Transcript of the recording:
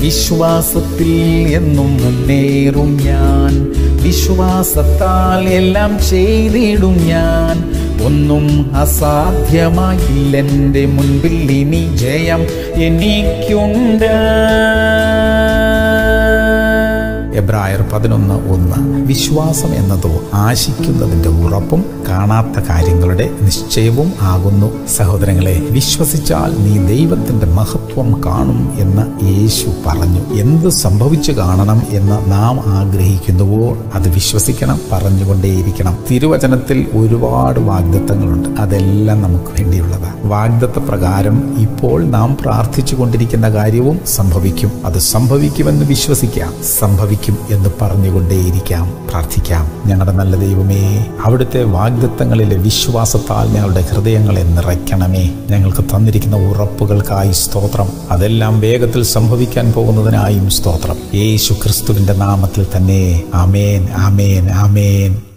വിശ്വാസത്തിൽ എന്നും മുന്നേറും ഞാൻ വിശ്വാസത്താൽ എല്ലാം ചെയ്തിടും ഞാൻ ഒന്നും അസാധ്യമായില്ലെൻ്റെ മുൻപിൽ ഇനി ജയം എനിക്കുണ്ട് എബ്രായർ പതിനൊന്ന് ഒന്ന് വിശ്വാസം എന്നതോ ആശിക്കുന്നതിൻ്റെ ഉറപ്പും കാണാത്ത കാര്യങ്ങളുടെ നിശ്ചയവും ആകുന്നു സഹോദരങ്ങളെ വിശ്വസിച്ചാൽ നീ ദൈവത്തിൻ്റെ മഹത്വം കാണും എന്ന് യേശു പറഞ്ഞു എന്ത് സംഭവിച്ചു കാണണം എന്ന് നാം ആഗ്രഹിക്കുന്നുവോ അത് വിശ്വസിക്കണം പറഞ്ഞുകൊണ്ടേയിരിക്കണം തിരുവചനത്തിൽ ഒരുപാട് വാഗ്ദത്തങ്ങളുണ്ട് അതെല്ലാം നമുക്ക് വേണ്ടിയുള്ളതാണ് വാഗ്ദത്ത പ്രകാരം ഇപ്പോൾ നാം പ്രാർത്ഥിച്ചു കൊണ്ടിരിക്കുന്ന കാര്യവും സംഭവിക്കും അത് സംഭവിക്കുമെന്ന് വിശ്വസിക്കാം സംഭവിക്കും എന്ന് പറഞ്ഞുകൊണ്ടേയിരിക്കാം പ്രാർത്ഥിക്കാം ഞങ്ങളുടെ നല്ല ദൈവമേ അവിടുത്തെ വാഗ്ദത്തങ്ങളിലെ വിശ്വാസത്താൽ ഞങ്ങളുടെ ഹൃദയങ്ങളെ നിറയ്ക്കണമേ ഞങ്ങൾക്ക് തന്നിരിക്കുന്ന ഉറപ്പുകൾക്കായി സ്തോത്രം അതെല്ലാം വേഗത്തിൽ സംഭവിക്കാൻ പോകുന്നതിനായും സ്തോത്രം യേശു ക്രിസ്തുവിന്റെ നാമത്തിൽ തന്നെ ആമേൻ ആമേൻ ആമേൻ